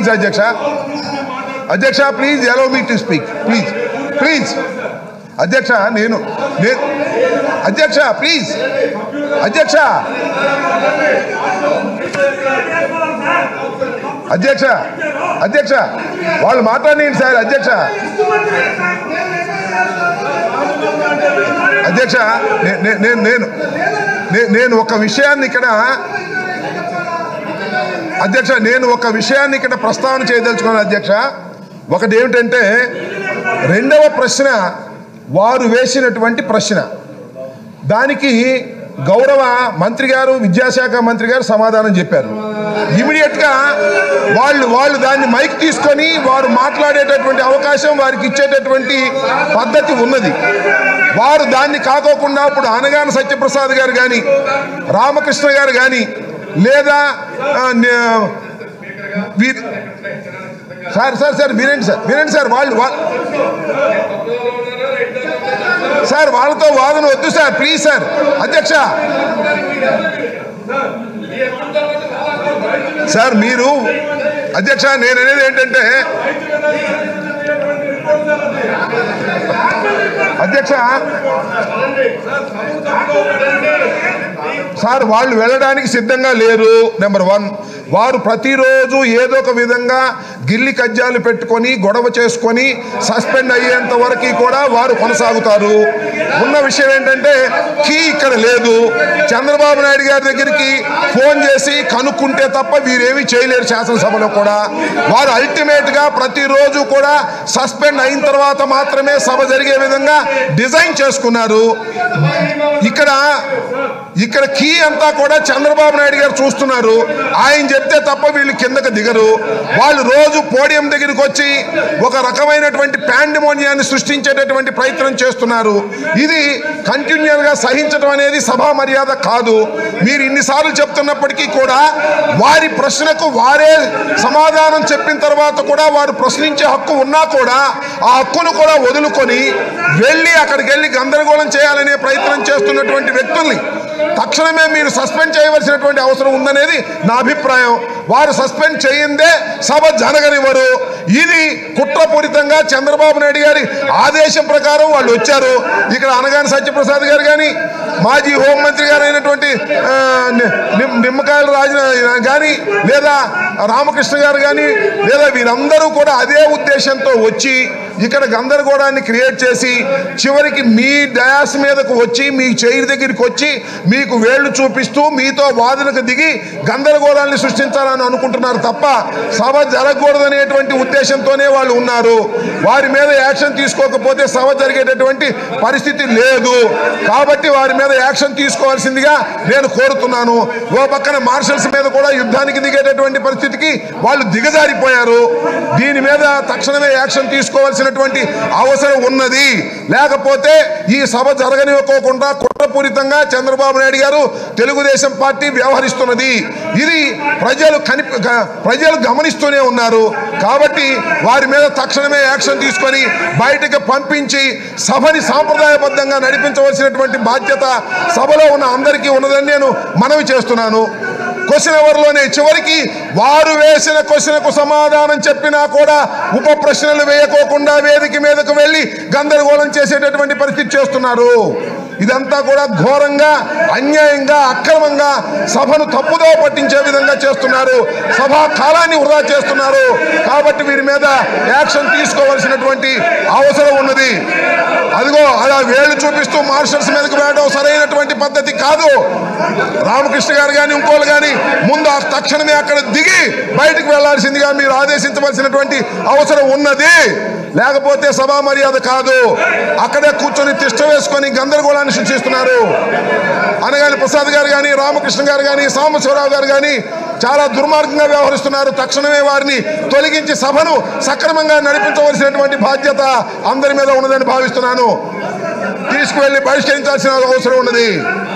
please అధ్యక్ష అధ్యక్ష please allow me to speak please please అధ్యక్ష నేను నే- అధ్యక్ష ప్లీజ్ అధ్యక్ష అధ్యక్ష అధ్యక్ష వాళ్ళు మాట్లాడండి సార్ అధ్యక్ష అధ్యక్ష నే- నే- నేను నేను నే- నేను ఒక విషయాన్ని ఇక్కడ అధ్యక్ష నేను ఒక విషయాన్ని ఇక్కడ ప్రస్తావన చేయదలుచుకున్నాను అధ్యక్ష ఒకటి ఏమిటంటే రెండవ ప్రశ్న వారు వేసినటువంటి ప్రశ్న దానికి గౌరవ మంత్రి గారు విద్యాశాఖ మంత్రి గారు సమాధానం చెప్పారు ఇమీడియట్ గా వాళ్ళు వాళ్ళు దాన్ని మైక్ తీసుకొని వారు మాట్లాడేటటువంటి అవకాశం వారికి ఇచ్చేటటువంటి పద్ధతి ఉన్నది వారు దాన్ని కాకోకుండా ఇప్పుడు అనగాన సత్యప్రసాద్ గారు కానీ రామకృష్ణ గారు కానీ లేదా ఆ, నే- వీరి సార్ సార్ సార్ వినండి సార్ వినండి సార్ వాళ్ళు వా- సార్ వాళ్ళతో వాదన వద్దు సార్ ప్లీజ్ సార్ అధ్యక్ష సార్ మీరు అధ్యక్ష నేను అనేది ఏంటంటే అధ్యక్ష సార్ వాళ్ళు వెళ్ళడానికి సిద్ధంగా లేరు నెంబర్ వన్ వారు ప్రతిరోజు ఏదో ఒక విధంగా గిల్లి కజ్జాలు పెట్టుకొని గొడవ చేసుకొని సస్పెండ్ అయ్యేంత వరకు కూడా వారు కొనసాగుతారు ఉన్న విషయం ఏంటంటే కీ ఇక్కడ లేదు చంద్రబాబు నాయుడు గారి దగ్గరికి ఫోన్ చేసి కనుక్కుంటే తప్ప వీరేమీ చేయలేరు శాసనసభలో కూడా వారు అల్టిమేట్ గా ప్రతిరోజు కూడా సస్పెండ్ అయిన తర్వాత మాత్రమే సభ జరిగే విధంగా డిజైన్ చేసుకున్నారు ఇక్కడ ఇక్కడ కీ అంతా కూడా చంద్రబాబు నాయుడు గారు చూస్తున్నారు ఆయన చెప్తే తప్ప వీళ్ళు కిందకి దిగరు వాళ్ళు రోజు పోడియం దగ్గరికి వచ్చి ఒక రకమైనటువంటి పాండిమోనియాన్ని సృష్టించేటటువంటి ప్రయత్నం చేస్తున్నారు ఇది కంటిన్యూస్ గా సహించడం అనేది సభా మర్యాద కాదు మీరు ఇన్నిసార్లు చెప్తున్నప్పటికీ కూడా వారి ప్రశ్నకు వారే సమాధానం చెప్పిన తర్వాత కూడా వారు ప్రశ్నించే హక్కు ఉన్నా కూడా ఆ హక్కును కూడా వదులుకొని వెళ్ళి అక్కడికి వెళ్ళి గందరగోళం చేయాలనే ప్రయత్నం చేస్తున్నటువంటి వ్యక్తుల్ని తక్షణమే మీరు సస్పెండ్ చేయవలసినటువంటి అవసరం ఉందనేది నా అభిప్రాయం వారు సస్పెండ్ చేయిందే సభ జరగనివ్వరు ఇది కుట్రపూరితంగా చంద్రబాబు నాయుడు గారి ఆదేశం ప్రకారం వాళ్ళు వచ్చారు ఇక్కడ అనగాని సత్యప్రసాద్ గారు కానీ మాజీ హోంమంత్రి గారు అయినటువంటి ఆ, ని- నిమ్- నిమ్మకాయల రాజు కానీ లేదా రామకృష్ణ గారు కానీ లేదా వీరందరూ కూడా అదే ఉద్దేశంతో వచ్చి ఇక్కడ గందరగోళాన్ని క్రియేట్ చేసి చివరికి మీ డయాస్ మీదకు వచ్చి మీ చైర్ దగ్గరికి వచ్చి మీకు వేళ్లు చూపిస్తూ మీతో వాదనకు దిగి గందరగోళాన్ని సృష్టించాలని అనుకుంటున్నారు తప్ప సభ జరగకూడదనేటువంటి ఉద్దేశంతోనే వాళ్ళు ఉన్నారు వారి మీద యాక్షన్ తీసుకోకపోతే సభ జరిగేటటువంటి పరిస్థితి లేదు కాబట్టి వారి మీద యాక్షన్ తీసుకోవాల్సిందిగా నేను కోరుతున్నాను ఓ పక్కన మార్షల్స్ మీద కూడా యుద్ధానికి దిగేటటువంటి పరిస్థితికి వాళ్ళు దిగజారిపోయారు దీని మీద తక్షణమే యాక్షన్ తీసుకోవాల్సినటువంటి అవసరం ఉన్నది లేకపోతే ఈ సభ జరగనివ్వకోకుండా కుట్రపూరితంగా చంద్రబాబు నాయుడు గారు తెలుగుదేశం పార్టీ వ్యవహరిస్తున్నది ఇది ప్రజలు కని గ- ప్రజలు గమనిస్తూనే ఉన్నారు కాబట్టి వారి మీద తక్షణమే యాక్షన్ తీసుకొని బయటకు పంపించి సభని సాంప్రదాయబద్ధంగా నడిపించవలసినటువంటి బాధ్యత సభలో ఉన్న అందరికీ ఉన్నదని నేను మనవి చేస్తున్నాను క్వశ్చన్ అవర్లోనే చివరికి వారు వేసిన క్వశ్చన్కు సమాధానం చెప్పినా కూడా ఉప ప్రశ్నలు వేయకోకుండా వేదిక మీదకు వెళ్ళి గందరగోళం చేసేటటువంటి పరిస్థితి చేస్తున్నారు ఇదంతా కూడా ఘోరంగా అన్యాయంగా అక్రమంగా సభను తప్పుదో పట్టించే విధంగా చేస్తున్నారు సభా కాలాన్ని వృధా చేస్తున్నారు కాబట్టి వీరి మీద యాక్షన్ తీసుకోవాల్సినటువంటి అవసరం ఉన్నది అదిగో అలా వేలు చూపిస్తూ మార్షల్స్ మీదకి వెళ్ళడం సరైనటువంటి పద్ధతి కాదు రామకృష్ణ గారు కానీ ఇంకోళ్ళు కానీ ముందు ఆ తక్షణమే అక్కడ దిగి బయటకు వెళ్లాల్సిందిగా మీరు ఆదేశించవలసినటువంటి అవసరం ఉన్నది లేకపోతే సభా మర్యాద కాదు అక్కడే కూర్చొని తిష్ట వేసుకొని గందరగోళాన్ని సృష్టిస్తున్నారు అనగాని ప్రసాద్ గారు కానీ రామకృష్ణ గారు కానీ సాంబశివరావు గారు కానీ చాలా దుర్మార్గంగా వ్యవహరిస్తున్నారు తక్షణమే వారిని తొలగించి సభను సక్రమంగా నడిపించవలసినటువంటి బాధ్యత అందరి మీద ఉన్నదని భావిస్తున్నాను తీసుకువెళ్ళి బహిష్కరించాల్సిన అవసరం ఉన్నది